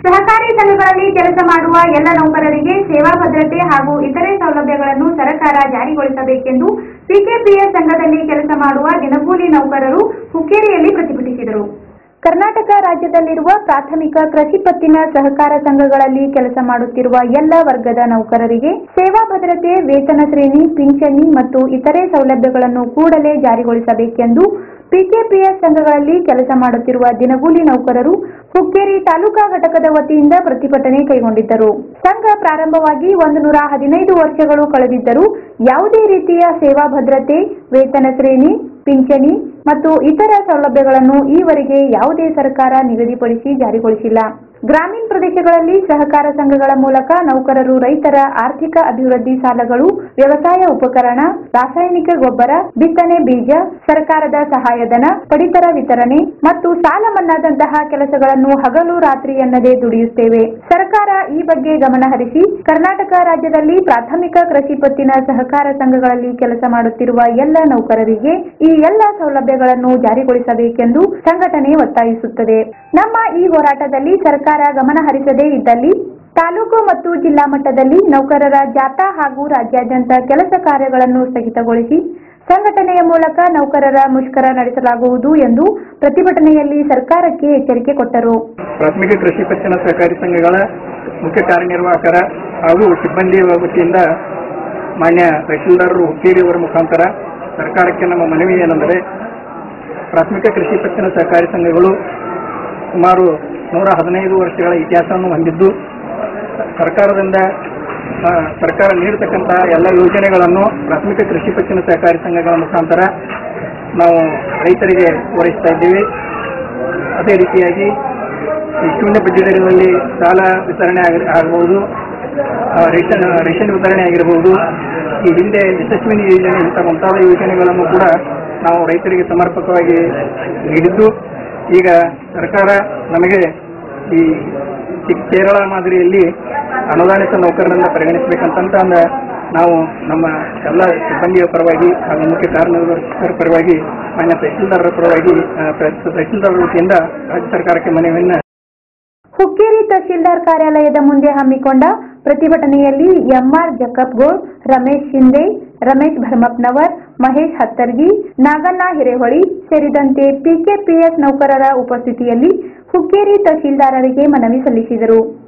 ಸಹಕಾರಿ ಸಂಘಗಳಲ್ಲಿ ಕೆಲಸ ಮಾಡುವ ಎಲ್ಲ ನೌಕರರಿಗೆ ಸೇವಾ ಭದ್ರತೆ ಹಾಗೂ ಇತರೆ ಸೌಲಭ್ಯಗಳನ್ನು ಸರ್ಕಾರ ಜಾರಿಗೊಳಿಸಬೇಕೆಂದು ಪಿಕೆಪಿಎಸ್ ಸಂಘದಲ್ಲಿ ಕೆಲಸ ಮಾಡುವ ದಿನಗೂಲಿ ನೌಕರರು ಹುಕ್ಕೇರಿಯಲ್ಲಿ ಪ್ರತಿಭಟಿಸಿದರು ಕರ್ನಾಟಕ ರಾಜ್ಯದಲ್ಲಿರುವ ಪ್ರಾಥಮಿಕ ಕೃಷಿ ಪತ್ತಿನ ಸಹಕಾರ ಸಂಘಗಳಲ್ಲಿ ಕೆಲಸ ಮಾಡುತ್ತಿರುವ ಎಲ್ಲ ವರ್ಗದ ನೌಕರರಿಗೆ ಸೇವಾ ಭದ್ರತೆ ವೇತನ ಶ್ರೇಣಿ ಪಿಂಚಣಿ ಮತ್ತು ಇತರೆ ಸೌಲಭ್ಯಗಳನ್ನು ಕೂಡಲೇ ಜಾರಿಗೊಳಿಸಬೇಕೆಂದು ಪಿಕೆಪಿಎಸ್ ಸಂಘಗಳಲ್ಲಿ ಕೆಲಸ ಮಾಡುತ್ತಿರುವ ದಿನಗೂಲಿ ನೌಕರರು ಹುಕ್ಕೇರಿ ತಾಲೂಕಾ ಘಟಕದ ವತಿಯಿಂದ ಪ್ರತಿಭಟನೆ ಕೈಗೊಂಡಿದ್ದರು ಸಂಘ ಪ್ರಾರಂಭವಾಗಿ ಒಂದು ನೂರ ಹದಿನೈದು ವರ್ಷಗಳು ಕಳೆದಿದ್ದರೂ ಯಾವುದೇ ರೀತಿಯ ಸೇವಾ ಭದ್ರತೆ ವೇತನ ಶ್ರೇಣಿ ಪಿಂಚಣಿ ಮತ್ತು ಇತರ ಸೌಲಭ್ಯಗಳನ್ನು ಈವರೆಗೆ ಯಾವುದೇ ಸರ್ಕಾರ ನಿಗದಿಪಡಿಸಿ ಜಾರಿಗೊಳಿಸಿಲ್ಲ ಗ್ರಾಮೀಣ ಪ್ರದೇಶಗಳಲ್ಲಿ ಸಹಕಾರ ಸಂಘಗಳ ಮೂಲಕ ನೌಕರರು ರೈತರ ಆರ್ಥಿಕ ಅಭಿವೃದ್ಧಿ ಸಾಲಗಳು ವ್ಯವಸಾಯ ಉಪಕರಣ ರಾಸಾಯನಿಕ ಗೊಬ್ಬರ ಬಿತ್ತನೆ ಬೀಜ ಸರ್ಕಾರದ ಸಹಾಯಧನ ಪಡಿತರ ವಿತರಣೆ ಮತ್ತು ಸಾಲ ಮನ್ನಾದಂತಹ ಕೆಲಸಗಳನ್ನು ಹಗಲು ರಾತ್ರಿ ಎನ್ನದೇ ದುಡಿಯುತ್ತೇವೆ ಸರ್ಕಾರ ಈ ಬಗ್ಗೆ ಗಮನ ಹರಿಸಿ ಕರ್ನಾಟಕ ರಾಜ್ಯದಲ್ಲಿ ಪ್ರಾಥಮಿಕ ಕೃಷಿ ಪತ್ತಿನ ಸಹಕಾರ ಸಂಘಗಳಲ್ಲಿ ಕೆಲಸ ಮಾಡುತ್ತಿರುವ ಎಲ್ಲ ನೌಕರರಿಗೆ ಈ ಎಲ್ಲ ಸೌಲಭ್ಯಗಳನ್ನು ಜಾರಿಗೊಳಿಸಬೇಕೆಂದು ಸಂಘಟನೆ ಒತ್ತಾಯಿಸುತ್ತದೆ ನಮ್ಮ ಈ ಹೋರಾಟದಲ್ಲಿ ಸರ್ಕಾರ ಗಮನ ಹರಿಸದೇ ಇದ್ದಲ್ಲಿ ತಾಲೂಕು ಮತ್ತು ಜಿಲ್ಲಾ ಮಟ್ಟದಲ್ಲಿ ನೌಕರರ ಜಾಥಾ ಹಾಗೂ ರಾಜ್ಯಾದ್ಯಂತ ಕೆಲಸ ಕಾರ್ಯಗಳನ್ನು ಸ್ಥಗಿತಗೊಳಿಸಿ ಸಂಘಟನೆಯ ಮೂಲಕ ನೌಕರರ ಮುಷ್ಕರ ನಡೆಸಲಾಗುವುದು ಎಂದು ಪ್ರತಿಭಟನೆಯಲ್ಲಿ ಸರ್ಕಾರಕ್ಕೆ ಎಚ್ಚರಿಕೆ ಕೊಟ್ಟರು ಪ್ರಾಥಮಿಕ ಕೃಷಿ ಪತ್ತಿನ ಸಹಕಾರಿ ಸಂಘಗಳ ಮುಖ್ಯ ಕಾರ್ಯನಿರ್ವಾಹಕರ ಹಾಗೂ ಸಿಬ್ಬಂದಿ ವತಿಯಿಂದ ಮಾನ್ಯ ತಹಶೀಲ್ದಾರರು ಹುಕ್ಕೇರಿಯವರ ಮುಖಾಂತರ ಸರ್ಕಾರಕ್ಕೆ ನಮ್ಮ ಮನವಿ ಏನೆಂದರೆ ಪ್ರಾಥಮಿಕ ಕೃಷಿ ಪತ್ತಿನ ಸಹಕಾರಿ ಸಂಘಗಳು ಸುಮಾರು ನೂರ ಹದಿನೈದು ವರ್ಷಗಳ ಇತಿಹಾಸವನ್ನು ಹೊಂದಿದ್ದು ಸರ್ಕಾರದಿಂದ ಆ, ಸರ್ಕಾರ ನೀಡತಕ್ಕಂಥ ಎಲ್ಲ ಯೋಜನೆಗಳನ್ನು ಪ್ರಾಥಮಿಕ ಕೃಷಿ ಪತ್ತಿನ ಸಹಕಾರಿ ಸಂಘಗಳ ಮುಖಾಂತರ ನಾವು ರೈತರಿಗೆ ಪೂರೈಸ್ತಾ ಇದ್ದೀವಿ ಅದೇ ರೀತಿಯಾಗಿ ಈ ಶೂನ್ಯ ಬಡ್ಡಿ ದರದಲ್ಲಿ ಸಾಲ ವಿತರಣೆ ಆಗಿ- ಆಗಬಹುದು ಆ, ರೇಷನ್ ರೇಷನ್ ವಿತರಣೆ ಆಗಿರಬಹುದು ಈ ಹಿಂದೆ ಯಶಸ್ವಿನಿ ಯೋಜನೆ ಇಂಥ ಮುಂತಾದ ಯೋಜನೆಗಳನ್ನು ಕೂಡ ನಾವು ರೈತರಿಗೆ ಸಮರ್ಪಕವಾಗಿ ನೀಡಿದ್ದು ಈಗ ಸರ್ಕಾರ ನಮಗೆ ಈ ಈ ಕೇರಳ ಮಾದರಿಯಲ್ಲಿ ಅನುದಾನಿತ ನೌಕರರನ್ನ ಪರಿಗಣಿಸಬೇಕಂತ ನಾವು ನಮ್ಮ ಎಲ್ಲ ಸಿಬ್ಬಂದಿಯ ಪರವಾಗಿ ಹಾಗೂ ಮುಖ್ಯ ಕಾರ್ಯನಿರ್ವಾಹಕರ ಪರವಾಗಿ ಮಾನ್ಯ ತಹಶೀಲ್ದಾರರ ಪರವಾಗಿ ಆ, ತಹಶೀಲ್ದಾರರ ವತಿಯಿಂದ ರಾಜ್ಯ ಸರ್ಕಾರಕ್ಕೆ ಮನವಿಯನ್ನು ಹುಕ್ಕೇರಿ ತಹಶೀಲ್ದಾರ್ ಕಾರ್ಯಾಲಯದ ಮುಂದೆ ಹಮ್ಮಿಕೊಂಡ ಪ್ರತಿಭಟನೆಯಲ್ಲಿ ಎಂಆರ್ ಜಕಪ್ಗೋಳ್ ರಮೇಶ್ ಶಿಂದೆ ರಮೇಶ್ ಭರಮಪ್ನವರ್ ಮಹೇಶ್ ಹತ್ತರ್ಗಿ ನಾಗಣ್ಣ ಹಿರೇಹೊಳಿ ಸೇರಿದಂತೆ ಪಿಕೆಪಿಎಸ್ ನೌಕರರ ಉಪಸ್ಥಿತಿಯಲ್ಲಿ ಹುಕ್ಕೇರಿ ತಹಶೀಲ್ದಾರರಿಗೆ ಮನವಿ ಸಲ್ಲಿಸಿದರು